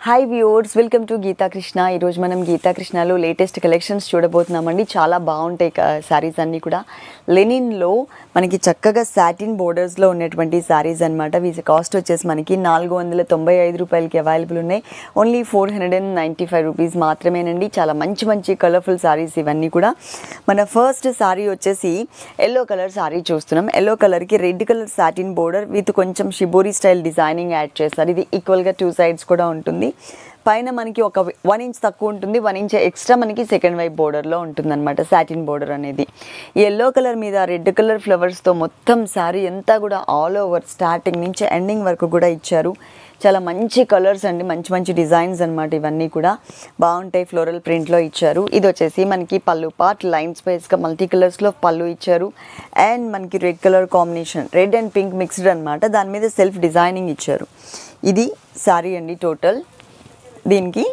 hi viewers welcome to Geetha Krishna ఈరోజు మనం గీతా కృష్ణలో లేటెస్ట్ కలెక్షన్స్ చూడబోతున్నామండి చాలా బాగుంటాయి శారీస్ అన్నీ కూడా లెనిన్లో మనకి చక్కగా సాటిన్ బోర్డర్స్లో ఉన్నటువంటి శారీస్ అనమాట వీటి కాస్ట్ వచ్చేసి మనకి నాలుగు వందల తొంభై ఐదు రూపాయలకి అవైలబుల్ ఉన్నాయి only four hundred and ninety five rupees మాత్రమేనండి చాలా మంచి మంచి కలర్ఫుల్ శారీస్ ఇవన్నీ కూడా మన ఫస్ట్ శారీ వచ్చేసి ఎల్లో కలర్ శారీ చూస్తున్నాం ఎల్లో కలర్కి red colour satin border with కొంచెం షిబోరీ స్టైల్ డిజైనింగ్ యాడ్ చేస్తారు ఇది ఈక్వల్గా టూ సైడ్స్ కూడా ఉంటుంది పైన మనకి ఒక వన్ ఇంచ్ తక్కువ ఉంటుంది వన్ ఇంచ్ ఎక్స్ట్రా మనకి సెకండ్ వైపు బోర్డర్లో ఉంటుంది అనమాట సాటిన్ బోర్డర్ అనేది ఈ ఎల్లో కలర్ మీద రెడ్ కలర్ ఫ్లవర్స్తో మొత్తం శారీ అంతా కూడా ఆల్ ఓవర్ స్టార్టింగ్ నుంచి ఎండింగ్ వరకు కూడా ఇచ్చారు చాలా మంచి కలర్స్ అండి మంచి మంచి డిజైన్స్ అనమాట ఇవన్నీ కూడా బాగుంటాయి ఫ్లోరల్ ప్రింట్లో ఇచ్చారు ఇది వచ్చేసి మనకి పళ్ళు పార్ట్ లైన్ స్పేస్గా మల్టీ కలర్స్లో పళ్ళు ఇచ్చారు అండ్ మనకి red colour combination red and pink mixed అనమాట దాని మీద సెల్ఫ్ డిజైనింగ్ ఇచ్చారు ఇది శారీ అండి టోటల్ దీనికి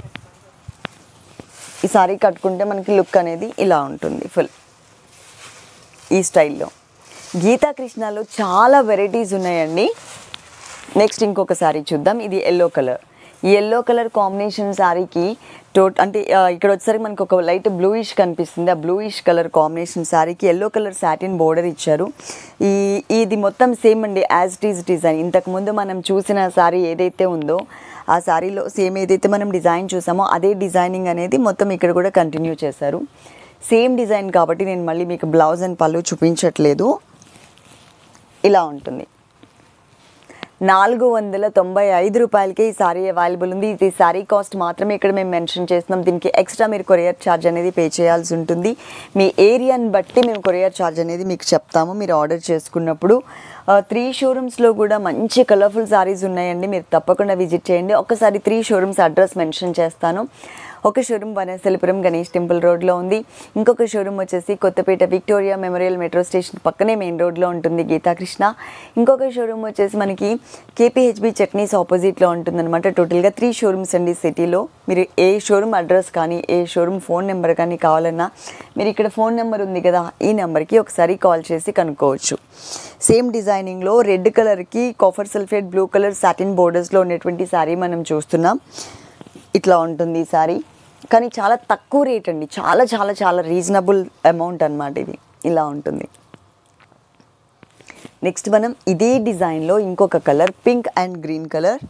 ఈ సారీ కట్టుకుంటే మనకి లుక్ అనేది ఇలా ఉంటుంది ఫుల్ ఈ స్టైల్లో గీతా కృష్ణలో చాలా వెరైటీస్ ఉన్నాయండి నెక్స్ట్ ఇంకొక శారీ చూద్దాం ఇది ఎల్లో కలర్ ఈ ఎల్లో కలర్ కాంబినేషన్ శారీకి టోట్ అంటే ఆ, ఇక్కడ వచ్చేసరికి మనకు ఒక లైట్ బ్లూయిష్ కనిపిస్తుంది ఆ బ్లూయిష్ కలర్ కాంబినేషన్ శారీకి ఎల్లో కలర్ సాటిన్ బోర్డర్ ఇచ్చారు ఈ ఇది మొత్తం సేమ్ అండి యాజ్ ఇట్ ఈజ్ డిజైన్ ఇంతకుముందు మనం చూసిన శారీ ఏదైతే ఉందో ఆ శారీలో సేమ్ ఏదైతే మనం డిజైన్ చూసామో అదే డిజైనింగ్ అనేది మొత్తం ఇక్కడ కూడా కంటిన్యూ చేశారు సేమ్ డిజైన్ కాబట్టి నేను మళ్ళీ మీకు బ్లౌజ్ అండ్ పళ్ళు చూపించట్లేదు ఇలా ఉంటుంది నాలుగు వందల తొంభై ఐదు రూపాయలకి ఈ సారీ అవైలబుల్ ఉంది ఇది సారీ కాస్ట్ మాత్రమే ఇక్కడ మేము మెన్షన్ చేస్తున్నాం దీనికి ఎక్స్ట్రా మీరు కొరియర్ ఛార్జ్ అనేది పే చేయాల్సి ఉంటుంది మీ ఏరియాని బట్టి మేము కొరియర్ ఛార్జ్ అనేది మీకు చెప్తాము మీరు ఆర్డర్ చేసుకున్నప్పుడు త్రీ షోరూమ్స్లో కూడా మంచి కలర్ఫుల్ సారీస్ ఉన్నాయండి మీరు తప్పకుండా విజిట్ చేయండి ఒకసారి త్రీ షోరూమ్స్ అడ్రస్ మెన్షన్ చేస్తాను ఒక షోరూమ్ వనస్థలిపురం గణేష్ టెంపుల్ రోడ్లో ఉంది ఇంకొక షోరూమ్ వచ్చేసి Kothapet Victoria Memorial metro station పక్కనే మెయిన్ రోడ్లో ఉంటుంది గీతాకృష్ణ ఇంకొక షోరూమ్ వచ్చేసి మనకి కేపీహెచ్బి చట్నీస్ ఆపోజిట్లో ఉంటుందన్నమాట టోటల్గా త్రీ షోరూమ్స్ అండి సిటీలో మీరు ఏ షోరూమ్ అడ్రస్ కానీ ఏ షోరూమ్ ఫోన్ నెంబర్ కానీ కావాలన్నా మీరు ఇక్కడ ఫోన్ నెంబర్ ఉంది కదా ఈ నెంబర్కి ఒకసారి కాల్ చేసి కనుక్కోవచ్చు సేమ్ డిజైనింగ్లో రెడ్ కలర్కి copper sulphate blue colour satin బోర్డర్స్లో ఉన్నటువంటి శారీ మనం చూస్తున్నాం ఇట్లా ఉంటుంది ఈ శారీ కానీ చాలా తక్కువ రేట్ అండి చాలా చాలా చాలా రీజనబుల్ అమౌంట్ అన్నమాట ఇది ఇలా ఉంటుంది నెక్స్ట్ మనం ఇదే డిజైన్లో ఇంకొక colour pink and green colour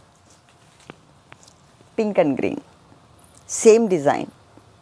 pink and green same design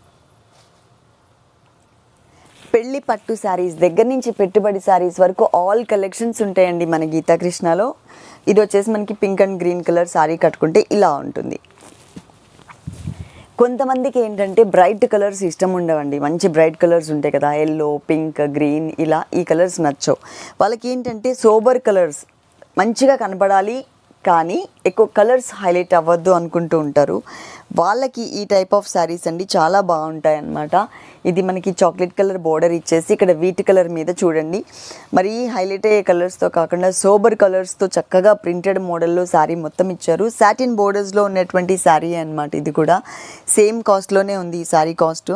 పెళ్లి పట్టు శారీస్ దగ్గర నుంచి పెట్టుబడి శారీస్ వరకు ఆల్ కలెక్షన్స్ ఉంటాయండి మన గీతాకృష్ణలో ఇది వచ్చేసి మనకి pink and green colour sari కట్టుకుంటే ఇలా ఉంటుంది కొంతమందికి ఏంటంటే బ్రైట్ కలర్స్ ఇష్టం ఉండవండి మంచి బ్రైట్ కలర్స్ ఉంటాయి కదా ఎల్లో పింక్ గ్రీన్ ఇలా ఈ కలర్స్ నచ్చవు వాళ్ళకి ఏంటంటే సోబర్ కలర్స్ మంచిగా కనపడాలి కానీ ఎక్కువ కలర్స్ హైలైట్ అవ్వద్దు అనుకుంటూ ఉంటారు వాళ్ళకి ఈ టైప్ ఆఫ్ శారీస్ అండి చాలా బాగుంటాయి అన్నమాట ఇది మనకి చాక్లెట్ కలర్ బోర్డర్ ఇచ్చేసి ఇక్కడ వీట్ కలర్ మీద చూడండి మరి హైలైట్ అయ్యే కలర్స్తో కాకుండా సోబర్ కలర్స్తో చక్కగా ప్రింటెడ్ మోడల్లో శారీ మొత్తం ఇచ్చారు సాటిన్ బోర్డర్స్లో ఉన్నటువంటి శారీ అన్నమాట ఇది కూడా సేమ్ కాస్ట్లోనే ఉంది ఈ శారీ కాస్ట్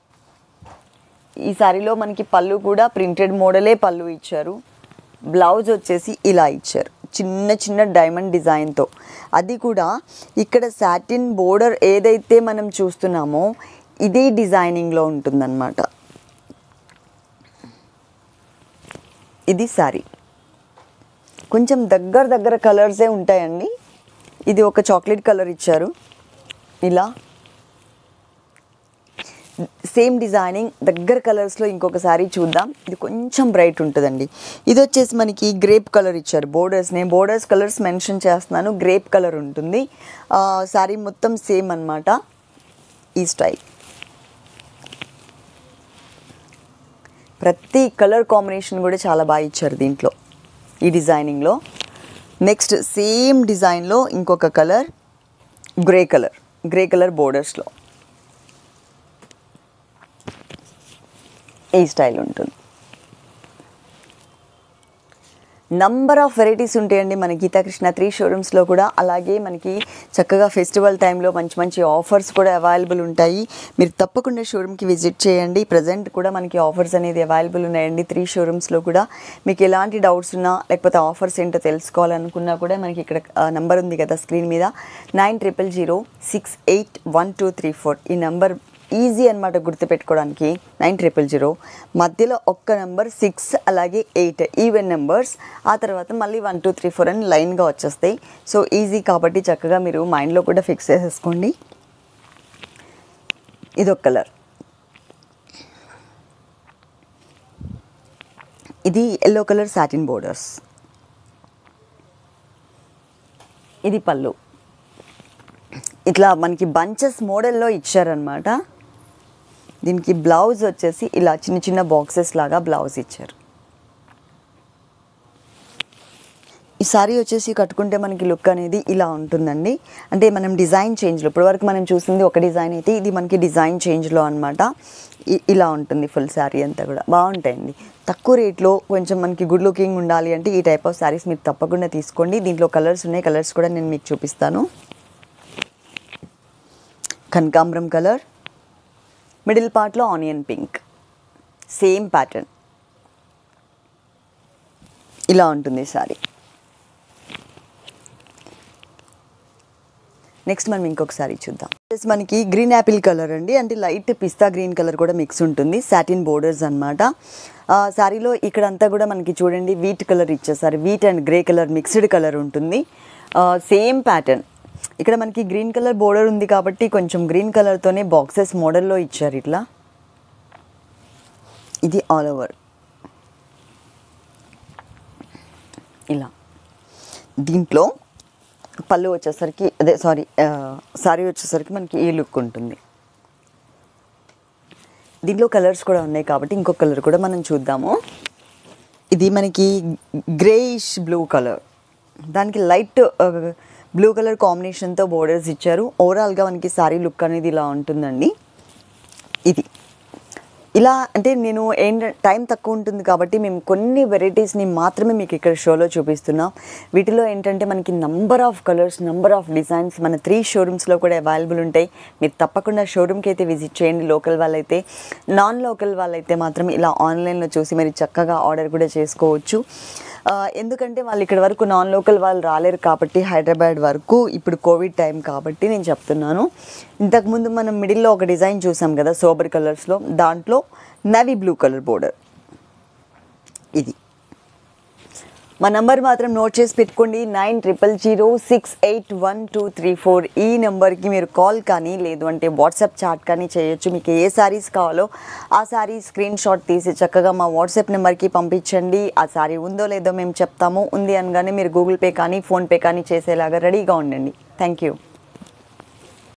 ఈ శారీలో మనకి పళ్ళు కూడా ప్రింటెడ్ మోడలే పళ్ళు ఇచ్చారు బ్లౌజ్ వచ్చేసి ఇలా ఇచ్చారు చిన్న చిన్న డైమండ్ డిజైన్తో అది కూడా ఇక్కడ సాటిన్ బోర్డర్ ఏదైతే మనం చూస్తున్నామో ఇదే డిజైనింగ్లో ఉంటుందన్నమాట ఇది శారీ కొంచెం దగ్గర దగ్గర కలర్సే ఉంటాయండి ఇది ఒక చాక్లెట్ కలర్ ఇచ్చారు ఇలా సేమ్ డిజైనింగ్ దగ్గర కలర్స్లో ఇంకొక సారీ చూద్దాం ఇది కొంచెం బ్రైట్ ఉంటుందండి ఇది వచ్చేసి మనకి గ్రేప్ కలర్ ఇచ్చారు బోర్డర్స్ నేను బోర్డర్స్ కలర్స్ మెన్షన్ చేస్తున్నాను గ్రేప్ కలర్ ఉంటుంది సారీ మొత్తం సేమ్ అన్నమాట ఈ స్టైల్ ప్రతి కలర్ కాంబినేషన్ కూడా చాలా బాగా ఇచ్చారు దీంట్లో ఈ డిజైనింగ్లో నెక్స్ట్ సేమ్ డిజైన్లో ఇంకొక colour grey colour grey colour బోర్డర్స్లో ఈ స్టైల్ ఉంటుంది నంబర్ ఆఫ్ వెరైటీస్ ఉంటాయండి మన గీతాకృష్ణ త్రీ షోరూమ్స్లో కూడా అలాగే మనకి చక్కగా ఫెస్టివల్ టైంలో మంచి మంచి ఆఫర్స్ కూడా అవైలబుల్ ఉంటాయి మీరు తప్పకుండా షోరూమ్కి విజిట్ చేయండి ప్రజెంట్ కూడా మనకి ఆఫర్స్ అనేది అవైలబుల్ ఉన్నాయండి త్రీ షోరూమ్స్లో కూడా మీకు ఎలాంటి డౌట్స్ ఉన్నా లేకపోతే ఆఫర్స్ ఏంటో తెలుసుకోవాలనుకున్నా కూడా మనకి ఇక్కడ నంబర్ ఉంది కదా స్క్రీన్ మీద nine triple zero six eight one two three four ఈ నంబర్ ఈజీ అనమాట గుర్తుపెట్టుకోవడానికి నైన్ ట్రిపుల్ జీరో మధ్యలో ఒక్క నెంబర్ సిక్స్ అలాగే ఎయిట్ ఈవెన్ నెంబర్స్ ఆ తర్వాత మళ్ళీ వన్ టూ త్రీ ఫోర్ అని లైన్గా వచ్చేస్తాయి సో ఈజీ కాబట్టి చక్కగా మీరు మైండ్లో కూడా ఫిక్స్ చేసేసుకోండి ఇదొక కలర్ ఇది ఎల్లో కలర్ సాటిన్ బోర్డర్స్ ఇది పళ్ళు ఇట్లా మనకి బంచెస్ మోడల్లో ఇచ్చారనమాట దీనికి బ్లౌజ్ వచ్చేసి ఇలా చిన్న చిన్న బాక్సెస్ లాగా బ్లౌజ్ ఇచ్చారు ఈ సారీ వచ్చేసి కట్టుకుంటే మనకి లుక్ అనేది ఇలా ఉంటుందండి అంటే మనం డిజైన్ చేంజ్లో ఇప్పటివరకు మనం చూసింది ఒక డిజైన్ అయితే ఇది మనకి డిజైన్ చేంజ్లో అనమాట ఇలా ఉంటుంది ఫుల్ శారీ అంతా కూడా బాగుంటాయండి తక్కువ రేట్లో కొంచెం మనకి గుడ్ లుకింగ్ ఉండాలి అంటే ఈ టైప్ ఆఫ్ శారీస్ మీరు తప్పకుండా తీసుకోండి దీంట్లో కలర్స్ ఉన్నాయి కలర్స్ కూడా నేను మీకు చూపిస్తాను కనకాంబరం కలర్ మిడిల్ పార్ట్లో ఆనియన్ పింక్ సేమ్ ప్యాటర్న్ ఇలా ఉంటుంది సారీ నెక్స్ట్ మనం ఇంకొక సారీ చూద్దాం This మనకి గ్రీన్ యాపిల్ కలర్ అండి అంటే లైట్ పిస్తా గ్రీన్ కలర్ కూడా మిక్స్ ఉంటుంది సాటిన్ బోర్డర్స్ అనమాట శారీలో ఇక్కడంతా కూడా మనకి చూడండి వీట్ కలర్ ఇచ్చేసారు wheat and grey colour mixed colour ఉంటుంది సేమ్ ప్యాటర్న్ ఇక్కడ మనకి గ్రీన్ కలర్ బోర్డర్ ఉంది కాబట్టి కొంచెం గ్రీన్ కలర్తోనే బాక్సెస్ మోడల్లో ఇచ్చారు ఇట్లా ఇది ఆల్ ఓవర్ ఇలా దీంట్లో పళ్ళు వచ్చేసరికి అదే సారీ సారీ వచ్చేసరికి మనకి ఈ లుక్ ఉంటుంది దీంట్లో కలర్స్ కూడా ఉన్నాయి కాబట్టి ఇంకొక కలర్ కూడా మనం చూద్దాము ఇది మనకి గ్రేయిష్ బ్లూ కలర్ దానికి లైట్ బ్లూ కలర్ కాంబినేషన్తో బోర్డర్స్ ఇచ్చారు ఓవరాల్గా మనకి సారీ లుక్ అనేది ఇలా ఉంటుందండి ఇది ఇలా అంటే నేను ఏంట టైం తక్కువ ఉంటుంది కాబట్టి మేము కొన్ని వెరైటీస్ని మాత్రమే మీకు ఇక్కడ షోలో చూపిస్తున్నాం వీటిలో ఏంటంటే మనకి number of colours number of designs మన త్రీ షోరూమ్స్లో కూడా అవైలబుల్ ఉంటాయి మీరు తప్పకుండా షోరూమ్కి అయితే విజిట్ చేయండి లోకల్ వాళ్ళైతే నాన్ లోకల్ వాళ్ళైతే మాత్రం ఇలా ఆన్లైన్లో చూసి మీరు చక్కగా ఆర్డర్ కూడా చేసుకోవచ్చు ఆ, ఎందుకంటే వాళ్ళు ఇక్కడ వరకు నాన్ లోకల్ వాళ్ళు రాలేరు కాబట్టి హైదరాబాద్ వరకు ఇప్పుడు కోవిడ్ టైం కాబట్టి నేను చెప్తున్నాను ఇంతకుముందు మనం మిడిల్లో ఒక డిజైన్ చూసాం కదా సోబర్ కలర్స్లో దాంట్లో నవీ బ్లూ కలర్ బోర్డర్ ఇది మా నంబర్ మాత్రం నోట్ చేసి పెట్టుకోండి nine triple zero six eight one two three four ఈ నెంబర్కి మీరు కాల్ కానీ లేదు అంటే వాట్సాప్ చాట్ కానీ చేయొచ్చు మీకు ఏ శారీస్ కావాలో ఆ శారీ స్క్రీన్ షాట్ తీసి చక్కగా మా వాట్సాప్ నెంబర్కి పంపించండి ఆ శారీ ఉందో లేదో మేము చెప్తాము ఉంది అనగానే మీరు గూగుల్ పే కానీ ఫోన్పే కానీ చేసేలాగా రెడీగా ఉండండి థ్యాంక్ యూ